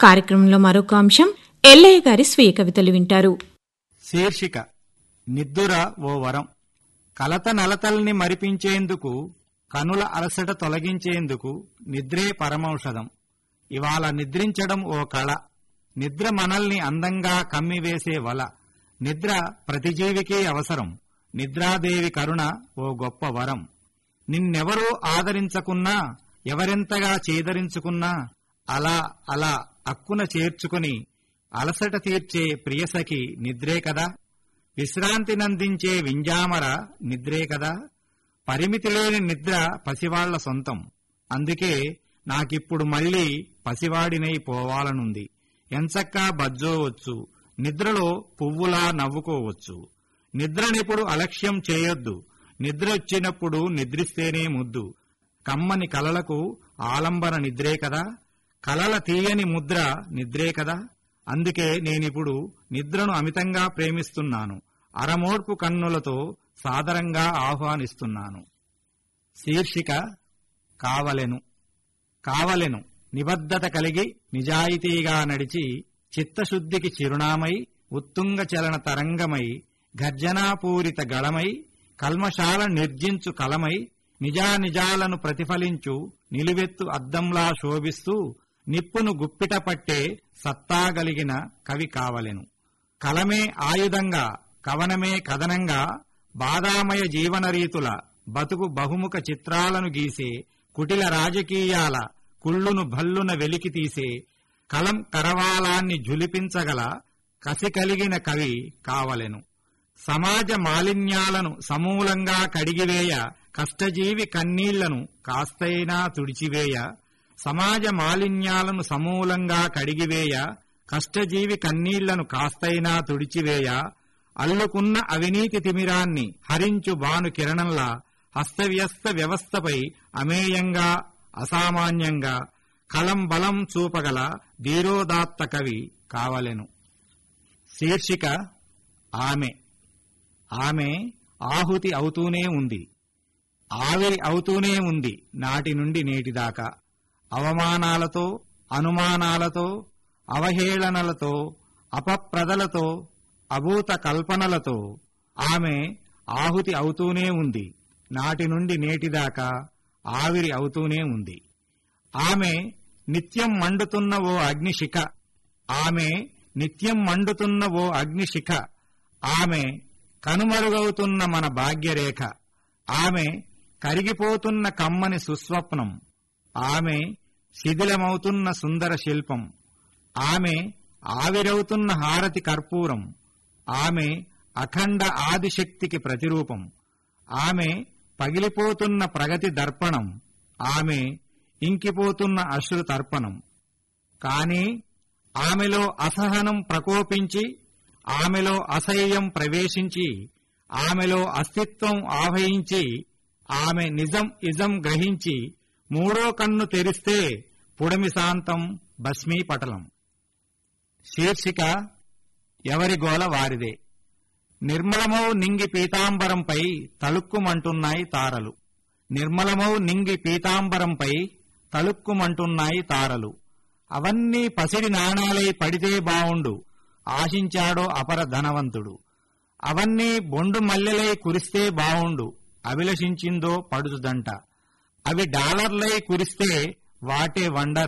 కార్యక్రమంలో మరొక అంశం ఎల్లయ్య గారి స్వీయ కవితలు వింటారు శీర్షిక నిద్దుర ఓ వరం కలత నలతల్ని మరిపించేందుకు కనుల అలసట తొలగించేందుకు నిద్రే పరమౌషధం ఇవాళ నిద్రించడం ఓ కళ నిద్ర మనల్ని అందంగా కమ్మివేసే వల నిద్ర ప్రతి జీవికి అవసరం నిద్రాదేవి కరుణ ఓ గొప్ప వరం నిన్నెవరూ ఆదరించకున్నా ఎవరెంతగా చేదరించుకున్నా అలా అలా అక్కున చేర్చుకుని అలసట తీర్చే ప్రియసఖి నిద్రే కదా విశ్రాంతినందించే వింజామర నిద్రే కదా పరిమితి లేని నిద్ర పసివాళ్ల సొంతం అందుకే నాకిప్పుడు మళ్ళీ పసివాడినై పోవాలనుంది ఎంచక్కా బజ్జోవచ్చు నిద్రలో పువ్వులా నవ్వుకోవచ్చు నిద్రనెప్పుడు అలక్ష్యం చేయొద్దు నిద్ర వచ్చినప్పుడు నిద్రిస్తేనే ముద్దు కమ్మని కలలకు ఆలంబన నిద్రే కదా కలల తీయని ముద్ర నిద్రే కదా అందుకే నేనిప్పుడు నిద్రను అమితంగా ప్రేమిస్తున్నాను అరమోడ్పు కన్నులతో సాదరంగా ఆహ్వానిస్తున్నాను శీర్షిక కావలెను కావలెను నిబద్ధత కలిగి నిజాయితీగా నడిచి చిత్తశుద్ధికి చిరునామై ఉత్తుంగ చలన తరంగమై గర్జనాపూరిత గళమై కల్మశాల నిర్జించు కలమై నిజానిజాలను ప్రతిఫలించు నిలువెత్తు అద్దంలా శోభిస్తూ నిప్పును గుప్పిట పట్టే సత్తాగలిగిన కవి కావలెను కలమే ఆయుధంగా కవనమే కథనంగా బాదామయ జీవనరీతుల బతుకు బహుముఖ చిత్రాలను గీసే కుటిల రాజకీయాల కుళ్ళును భల్లున వెలికి తీసే కలం కరవాలాన్ని జులిపించగల కసి కలిగిన కవి కావలెను సమాజ మాలిన్యాలను సమూలంగా కడిగివేయ కష్టజీవి కన్నీళ్లను కాస్తైనా తుడిచివేయ సమాజ మాలిన్యాలను సమూలంగా కడిగివేయ కష్టజీవి కన్నీళ్లను కాస్తైనా తుడిచివేయ అల్లుకున్న అవినీతి తిమిరాన్ని హరించు బాను కిరణంలా హస్తవ్యస్త వ్యవస్థపై అమేయంగా అసామాన్యంగా కలం బలం చూపగల ధీరోదాత్త కవి కావలెను శీర్షిక ఆమె ఆమె ఆహుతి అవుతూనే ఉంది ఆవిరి అవుతూనే ఉంది నాటి నుండి నేటిదాకా అవమానాలతో అనుమానాలతో అవహేళనలతో అపప్రదలతో అభూత కల్పనలతో ఆమె ఆహుతి అవుతూనే ఉంది నాటి నుండి నేటిదాకా ఆవిరి అవుతూనే ఉంది ఆమె నిత్యం మండుతున్న ఓ అగ్నిశిఖ ఆమె నిత్యం మండుతున్న ఓ అగ్నిశిఖ ఆమె కనుమరుగవుతున్న మన భాగ్యరేఖ ఆమె కరిగిపోతున్న కమ్మని సుస్వప్నం ఆమె శిథిలమవుతున్న సుందర శిల్పం ఆమె ఆవిరవుతున్న హారతి కర్పూరం ఆమె అఖండ ఆదిశక్తికి ప్రతిరూపం ఆమె పగిలిపోతున్న ప్రగతి దర్పణం ఆమె ఇంకిపోతున్న అశ్రు తర్పణం కాని ఆమెలో అసహనం ప్రకోపించి ఆమెలో అసహ్యం ప్రవేశించి ఆమెలో అస్తిత్వం ఆవహించి ఆమె నిజం ఇజం గ్రహించి మూడో కన్ను తెరిస్తే పుడమి శాంతం భస్మీపటలం శీర్షిక ఎవరి గోల వారిదే నిర్మలమౌ నింగి పీతాంబరంపై తలుక్కుమంటున్నాయి తారలు నిర్మలమౌ నింగి పీతాంబరంపై తలుక్కుమంటున్నాయి తారలు అవన్నీ పసిడి నాణాలై పడితే బావుండు ఆశించాడో అపర ధనవంతుడు అవన్నీ బొండు మల్లెలై కురిస్తే బావుండు అభిలషించిందో పడుచుదంట అవి డాలర్లై కురిస్తే వాటే వండర్